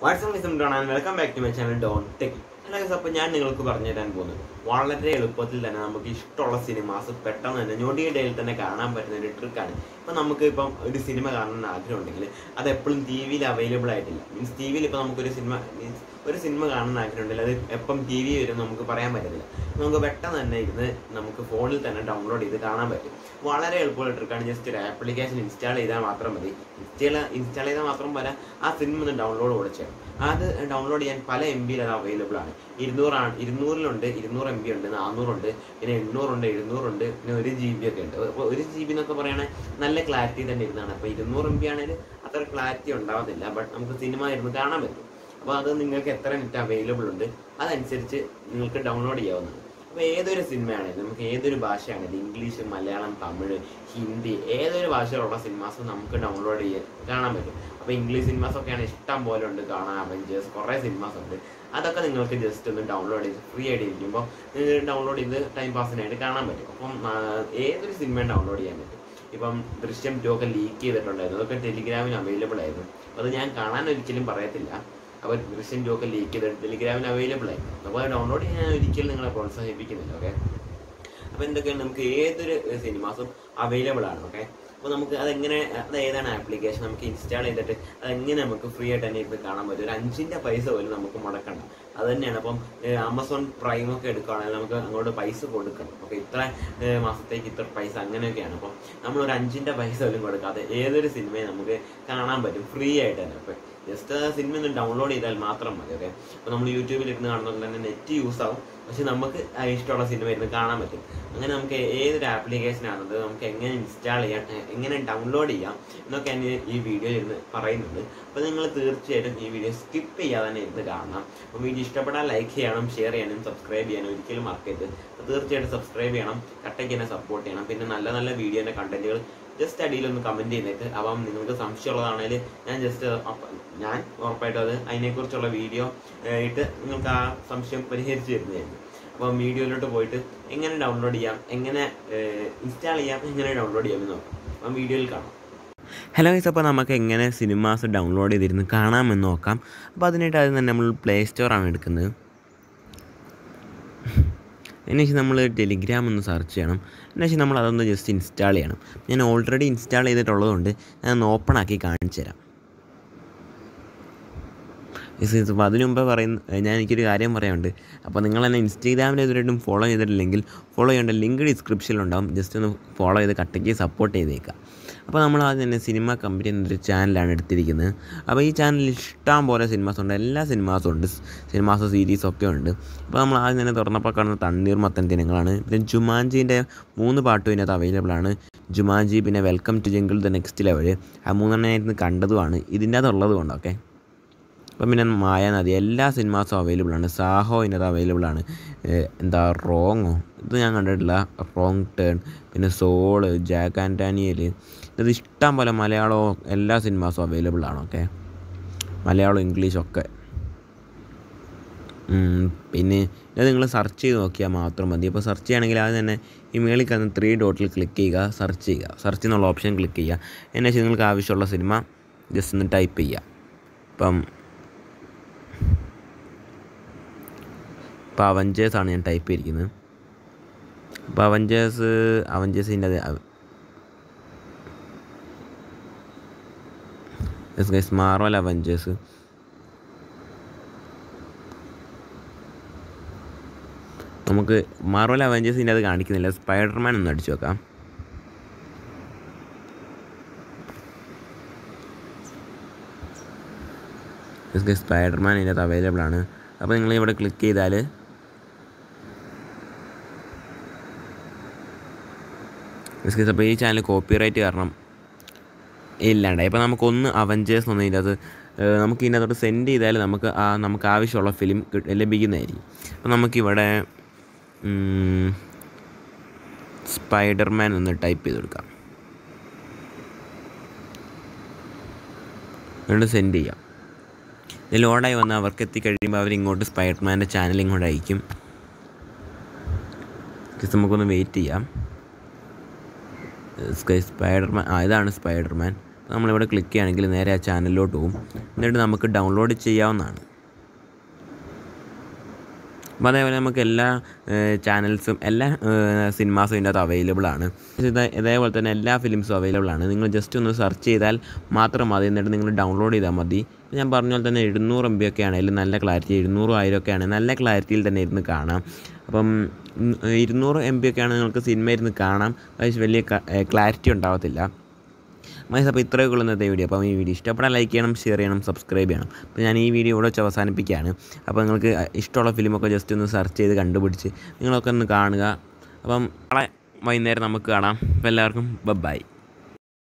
WhatsApp ലിസം കാണാൻ welcome back to my channel Don Tech hello guys അപ്പോൾ ഞാൻ നിങ്ങൾക്ക് പറഞ്ഞു തരാൻ പോകുന്നത് വളരെ എളുപ്പത്തിൽ തന്നെ നമുക്ക് ഇഷ്ടമുള്ള സിനിമാസ് പെട്ടെന്ന് തന്നെ ഞൊടിയിടയിൽ തന്നെ കാണാൻ പറ്റുന്ന ഒരു ട്രിക്കാണ് ഇപ്പം നമുക്ക് ഇപ്പം ഒരു സിനിമ കാണാൻ ആഗ്രഹം ഉണ്ടെങ്കിൽ അത് എപ്പോഴും ടി വിയിൽ അവൈലബിൾ ആയിട്ടില്ല മീൻസ് ടി വിയിൽ ഇപ്പോൾ നമുക്കൊരു സിനിമ മീൻസ് ഒരു സിനിമ കാണാൻ ആഗ്രഹം ഉണ്ടെങ്കിൽ അത് എപ്പം ടി വി വരും നമുക്ക് പറയാൻ പറ്റത്തില്ല നമുക്ക് പെട്ടെന്ന് തന്നെ ഇരുന്ന് നമുക്ക് ഫോണിൽ തന്നെ ഡൗൺലോഡ് ചെയ്ത് കാണാൻ പറ്റും വളരെ എളുപ്പമുള്ള ട്രിക്കാണ് ജസ്റ്റ് ഒരു ആപ്ലിക്കേഷൻ ഇൻസ്റ്റാൾ ചെയ്താൽ മാത്രം മതി ഇൻസ്റ്റാൾ ഇൻസ്റ്റാൾ ചെയ്താൽ മാത്രം പോരാ ആ സിനിമ ഒന്ന് ഡൗൺലോഡ് കൂടെ ചെയ്യണം അത് ഡൗൺലോഡ് ചെയ്യാൻ പല എം ബിയിൽ അത് അവൈലബിൾ ആണ് ഇരുന്നൂറാണ് ഇരുന്നൂറിലുണ്ട് ഇരുന്നൂറ് എം ബി ഉണ്ട് നാനൂറുണ്ട് പിന്നെ എണ്ണൂറുണ്ട് എഴുന്നൂറുണ്ട് പിന്നെ ഒരു ജി ബി ഒക്കെ ഉണ്ട് അപ്പോൾ ഒരു ജി ബി എന്നൊക്കെ പറയുകയാണെങ്കിൽ നല്ല ക്ലാരിറ്റി തന്നെ ഇരുന്നാണ് അപ്പോൾ ഇരുന്നൂറ് എം ബി ആണെങ്കിൽ അത്ര ക്ലാരിറ്റി ഉണ്ടാവത്തില്ല ബട്ട് നമുക്ക് സിനിമ ഇരുന്ന് കാണാൻ പറ്റും അപ്പോൾ അത് നിങ്ങൾക്ക് എത്ര നെറ്റ് അവൈലബിൾ ഉണ്ട് അതനുസരിച്ച് നിങ്ങൾക്ക് ഡൗൺലോഡ് ചെയ്യാവുന്നതാണ് അപ്പോൾ ഏതൊരു സിനിമയാണെങ്കിലും നമുക്ക് ഏതൊരു ഭാഷയാണെങ്കിലും ഇംഗ്ലീഷ് മലയാളം തമിഴ് ഹിന്ദി ഏതൊരു ഭാഷയിലുള്ള സിനിമാസ് നമുക്ക് ഡൗൺലോഡ് ചെയ്യാൻ കാണാൻ പറ്റും അപ്പോൾ ഇംഗ്ലീഷ് സിനിമാസ് ഒക്കെയാണ് ഇഷ്ടം പോലെ ഉണ്ട് കാണാൻ അവഞ്ചേഴ്സ് കുറേ സിനിമാസ് ഉണ്ട് അതൊക്കെ നിങ്ങൾക്ക് ജസ്റ്റ് ഒന്ന് ഡൗൺലോഡ് ചെയ്ത് ഫ്രീ ആയിട്ട് ഇരിക്കുമ്പോൾ നിങ്ങൾ ഡൗൺലോഡ് ചെയ്ത് ടൈം പാസിനായിട്ട് കാണാൻ പറ്റും അപ്പം ആ, ഏതൊരു സിനിമയും ഡൗൺലോഡ് ചെയ്യാൻ പറ്റും ഇപ്പം ദൃശ്യം ടു ഒക്കെ ലീക്ക് ചെയ്തിട്ടുണ്ടായിരുന്നു അതൊക്കെ ടെലിഗ്രാമിൽ അവൈലബിൾ ആയിരുന്നു അത് ഞാൻ കാണാൻ ഒരിക്കലും പറയത്തില്ല അപ്പോൾ ദൃശ്യം ടു ഒക്കെ ലീക്ക് ചെയ്തിട്ട് ടെലിഗ്രാമിൽ അവൈലബിൾ ആയിരുന്നു അപ്പോൾ ഡൗൺലോഡ് ചെയ്യാൻ ഞാൻ ഒരിക്കലും നിങ്ങളെ പ്രോത്സാഹിപ്പിക്കുന്നില്ല ഓക്കെ അപ്പോൾ എന്തൊക്കെയാണ് നമുക്ക് ഏതൊരു സിനിമാസും അവൈലബിൾ ആണ് ഓക്കെ അപ്പോൾ നമുക്ക് അതെങ്ങനെ അത് ഏതാണ് ആപ്ലിക്കേഷൻ നമുക്ക് ഇൻസ്റ്റാൾ ചെയ്തിട്ട് അതെങ്ങനെ നമുക്ക് ഫ്രീ ആയിട്ട് തന്നെ ഇരുന്ന് കാണാൻ പറ്റും ഒരു അഞ്ചിൻ്റെ പൈസ പോലും നമുക്ക് മുടക്കണ്ട അത് തന്നെയാണ് അപ്പം ആമസോൺ പ്രൈം ഒക്കെ എടുക്കുകയാണെങ്കിൽ നമുക്ക് അങ്ങോട്ട് പൈസ കൊടുക്കണം അപ്പോൾ ഇത്ര ഏഹ്, മാസത്തേക്ക് ഇത്ര പൈസ അങ്ങനെയൊക്കെയാണ് അപ്പം നമ്മൾ ഒരു അഞ്ചിൻ്റെ പൈസ പോലും കൊടുക്കാതെ ഏതൊരു സിനിമയും നമുക്ക് കാണാൻ പറ്റും ഫ്രീ ആയിട്ട് തന്നെ അപ്പം ജസ്റ്റ് ആ സിനിമ ഒന്ന് ഡൗൺലോഡ് ചെയ്താൽ മാത്രം മതി ഓക്കെ അപ്പോൾ നമ്മൾ യൂട്യൂബിൽ ഇരുന്ന് കാണുന്നത് തന്നെ നെറ്റ് യൂസ് ആവും പക്ഷെ നമുക്ക് ആ ഇഷ്ടമുള്ള സിനിമ ഇരുന്ന് കാണാൻ പറ്റും അങ്ങനെ നമുക്ക് ഏതൊരു ആപ്ലിക്കേഷൻ ആണത് നമുക്ക് എങ്ങനെ ഇൻസ്റ്റാൾ ചെയ്യാം എ- എങ്ങനെ ഡൗൺലോഡ് ചെയ്യാം എന്നൊക്കെ ഞാൻ ഈ- ഈ വീഡിയോയിൽ ഇരുന്ന് പറയുന്നുണ്ട് അപ്പോൾ നിങ്ങൾ തീർച്ചയായിട്ടും ഈ വീഡിയോ സ്കിപ്പ് ചെയ്യാതെ തന്നെ ഇരുന്ന് കാണണം അപ്പോൾ വീഡിയോ ഇഷ്ടപ്പെട്ടാൽ ലൈക്ക് ചെയ്യണം ഷെയർ ചെയ്യണം സബ്സ്ക്രൈബ് ചെയ്യാനും ഒരിക്കലും മറക്കരുത് അപ്പോൾ തീർച്ചയായിട്ടും സബ്സ്ക്രൈബ് ചെയ്യണം കട്ടയ്ക്ക് എന്നെ സപ്പോർട്ട് ചെയ്യണം പിന്നെ നല്ല നല്ല വീഡിയോൻ്റെ കണ്ടന്റുകൾ ജസ്റ്റ് അടിയിൽ ഒന്ന് കമൻറ്റ് ചെയ്തേക്ക് അപ്പം നിങ്ങൾക്ക് സംശയമുള്ളതാണെങ്കിൽ ഞാൻ ജസ്റ്റ് ഞാൻ ഉറപ്പായിട്ടും അത് അതിനെക്കുറിച്ചുള്ള വീഡിയോ ഇട്ട് നിങ്ങൾക്ക് ആ സംശയം പരിഹരിച്ച് തരുന്നതായിരുന്നു അപ്പം വീഡിയോയിലോട്ട് പോയിട്ട് എങ്ങനെ ഡൗൺലോഡ് ചെയ്യാം എങ്ങനെ ഇൻസ്റ്റാൾ ചെയ്യാം എങ്ങനെ ഡൗൺലോഡ് ചെയ്യാം എന്ന് നോക്കാം അപ്പം വീഡിയോയിൽ കാണാം ഹലോ ഗൈസ് അപ്പോൾ നമുക്ക് എങ്ങനെ സിനിമാസ് ഡൗൺലോഡ് ചെയ്തിരുന്ന് കാണാമെന്ന് നോക്കാം അപ്പോൾ അതിനായിട്ട് ആദ്യം തന്നെ നമ്മൾ പ്ലേ സ്റ്റോറാണ് എടുക്കുന്നത് അതിനുശേഷം നമ്മൾ ടെലിഗ്രാം ഒന്ന് സെർച്ച് ചെയ്യണം അതിനുശേഷം നമ്മൾ അതൊന്ന് ജസ്റ്റ് ഇൻസ്റ്റാൾ ചെയ്യണം ഞാൻ ഓൾറെഡി ഇൻസ്റ്റാൾ ചെയ്തിട്ടുള്ളതുകൊണ്ട് ഞാൻ ഒന്ന് ഓപ്പൺ ആക്കി കാണിച്ചു തരാം യെസ് യെസ് അപ്പോൾ അതിനു മുമ്പേ പറയുന്ന ഞാൻ എനിക്കൊരു കാര്യം പറയാനുണ്ട് അപ്പോൾ നിങ്ങൾ എന്നെ ഇൻസ്റ്റാഗ്രാമിൽ ഇതുവരെയായിട്ടും ഫോളോ ചെയ്തിട്ടില്ലെങ്കിൽ ഫോളോ ചെയ്യേണ്ട ലിങ്ക് ഡിസ്ക്രിപ്ഷനിലുണ്ടാവും ജസ്റ്റ് ഒന്ന് ഫോളോ ചെയ്ത് കട്ടയ്ക്ക് സപ്പോർട്ട് ചെയ്തേക്കാം അപ്പോൾ നമ്മൾ ആദ്യം തന്നെ സിനിമ കമ്പനി എന്നൊരു ചാനലാണ് എടുത്തിരിക്കുന്നത് അപ്പോൾ ഈ ചാനലിൽ ഇഷ്ടം പോലെ സിനിമാസ് ഉണ്ട് എല്ലാ സിനിമാസും ഉണ്ട് സിനിമാസോ സീരീസും ഒക്കെ ഉണ്ട് അപ്പോൾ നമ്മൾ ആദ്യം തന്നെ തുറന്നപ്പോൾ കാണുന്ന തണ്ണീർ മത്തൻ ദിനങ്ങളാണ് പിന്നെ ജുമാൻജീൻ്റെ മൂന്ന് പാട്ടും ഇതിനകത്ത് അവൈലബിൾ ആണ് ജുമാൻജി പിന്നെ welcome to jungle the next level ആ മൂന്നെണ്ണമായിരുന്നു കണ്ടതുമാണ് ഇതിൻ്റെ അകത്തുള്ളത് കൊണ്ട് ഓക്കെ അപ്പം പിന്നെ മായാനദി എല്ലാ സിനിമാസും അവൈലബിൾ ആണ് സാഹോ ഇതിനകത്ത് അവൈലബിൾ ആണ് ഏഹ് എന്താ റോങ്ങോ ഇത് ഞാൻ കണ്ടിട്ടില്ല റോങ് ടേൺ പിന്നെ സോള് ജാക്ക് ആൻഡ് ഡാനിയൽ ഇത് ഇഷ്ടം പോലെ മലയാളവും എല്ലാ സിനിമാസും അവൈലബിൾ ആണ് ഓക്കെ മലയാളം ഇംഗ്ലീഷ് ഒക്കെ ഉം, പിന്നെ ഇത് നിങ്ങൾ സെർച്ച് ചെയ്ത് നോക്കിയാൽ മാത്രം മതി അപ്പോൾ സെർച്ച് ചെയ്യുകയാണെങ്കിൽ ആദ്യം തന്നെ ഈ മേളിൽ കാണുന്ന ത്രീ ഡോട്ടിൽ ക്ലിക്ക് ചെയ്യുക സെർച്ച് ചെയ്യുക സെർച്ച് എന്നുള്ള ഓപ്ഷൻ ക്ലിക്ക് ചെയ്യുക അതിന് ശേഷം നിങ്ങൾക്ക് ആവശ്യമുള്ള സിനിമ ജസ്റ്റ് ഒന്ന് ടൈപ്പ് ചെയ്യുക ഇപ്പം ഇപ്പോൾ അവഞ്ചേഴ്സ് ആണ് ഞാൻ ടൈപ്പ് ചെയ്തിരിക്കുന്നത് അപ്പോൾ അവഞ്ചേഴ്സ് അവഞ്ചേഴ്സിൻ്റെ അത് ഗൈസ് മാർവൽ അവഞ്ചേഴ്സ് നമുക്ക് മാർവൽ അവഞ്ചേഴ്സിൻ്റെ അത് കാണിക്കുന്നില്ല സ്പൈഡർമാൻ ഒന്ന് അടിച്ചു നോക്കാം സ്പൈഡർമാൻ ഇതിനകത്ത് അവൈലബിൾ ആണ് അപ്പോൾ നിങ്ങൾ ഇവിടെ ക്ലിക്ക് ചെയ്താൽ ബിസ്ക്കസ് അപ്പോൾ ഈ ചാനൽ കോപ്പിറൈറ്റ് കാരണം ഇല്ലാണ്ടായി ഇപ്പോൾ നമുക്കൊന്ന് അവഞ്ചേഴ്സ് ഒന്നും ഇതിനകത്ത് ഏഹ് നമുക്ക് ഇതിനകത്തോട്ട് സെൻഡ് ചെയ്താൽ നമുക്ക് ആ നമുക്ക് ആവശ്യമുള്ള ഫിലിം ലഭിക്കുന്നതായിരിക്കും അപ്പോൾ നമുക്കിവിടെ ഉം, സ്പൈഡർമാൻ ഒന്ന് ടൈപ്പ് ചെയ്ത് കൊടുക്കാം എന്നിട്ട് സെൻഡ് ചെയ്യാം ഇത് ലോഡായി വന്ന് അവർക്ക് എത്തിക്കഴിയുമ്പോൾ അവർ ഇങ്ങോട്ട് സ്പൈഡർമാൻ്റെ ചാനൽ ഇങ്ങോട്ട് അയക്കും ജസ്റ്റ് നമുക്കൊന്ന് വെയിറ്റ് ചെയ്യാം സ്കൈ സ്പൈഡർമാൻ ആ ഇതാണ് സ്പൈഡർമാൻ നമ്മളിവിടെ ക്ലിക്ക് ചെയ്യുകയാണെങ്കിൽ നേരെ ആ ചാനലിലോട്ട് പോകും എന്നിട്ട് നമുക്ക് ഡൗൺലോഡ് ചെയ്യാവുന്നതാണ് അപ്പോൾ അതേപോലെ നമുക്ക് എല്ലാ ചാനൽസും എല്ലാ സിനിമാസും ഇതിൻ്റെ അകത്ത് അവൈലബിൾ ആണ് ഇത് ഇതേപോലെ തന്നെ എല്ലാ ഫിലിംസും അവൈലബിൾ ആണ് നിങ്ങൾ ജസ്റ്റ് ഒന്ന് സെർച്ച് ചെയ്താൽ മാത്രം മതി എന്നിട്ട് നിങ്ങൾ ഡൗൺലോഡ് ചെയ്താൽ മതി ഇപ്പോൾ ഞാൻ പറഞ്ഞ പോലെ തന്നെ എഴുന്നൂറ് എം ബി ഒക്കെ ആണെങ്കിലും നല്ല ക്ലാരിറ്റി എഴുന്നൂറും ആയിരം ഒക്കെ ആണെങ്കിൽ നല്ല ക്ലാരിറ്റിയിൽ തന്നെ ഇരുന്ന് കാണാം അപ്പം ഉം, ഇരുന്നൂറ് എം ബി ഒക്കെ ആണെങ്കിൽ നിങ്ങൾക്ക് സിനിമ ഇരുന്ന് കാണാം അത് വലിയ ക്ലാരിറ്റി ഉണ്ടാവത്തില്ല മൈസ് അപ്പോൾ ഇത്രയൊക്കെ ഉള്ള ഇന്നത്തെ വീഡിയോ അപ്പം ഈ വീഡിയോ ഇഷ്ടപ്പെടാൻ ലൈക്ക് ചെയ്യണം ഷെയർ ചെയ്യണം സബ്സ്ക്രൈബ് ചെയ്യണം അപ്പോൾ ഞാൻ ഈ വീഡിയോ ഇവിടെ വെച്ച് അവസാനിപ്പിക്കുകയാണ് അപ്പോൾ നിങ്ങൾക്ക് ഇഷ്ടമുള്ള ഫിലിമൊക്കെ ജസ്റ്റ് ഒന്ന് സെർച്ച് ചെയ്ത് കണ്ടുപിടിച്ച് നിങ്ങളൊക്കെ ഒന്ന് കാണുക അപ്പം നാളെ വൈകുന്നേരം നമുക്ക് കാണാം അപ്പോൾ എല്ലാവർക്കും ബൈ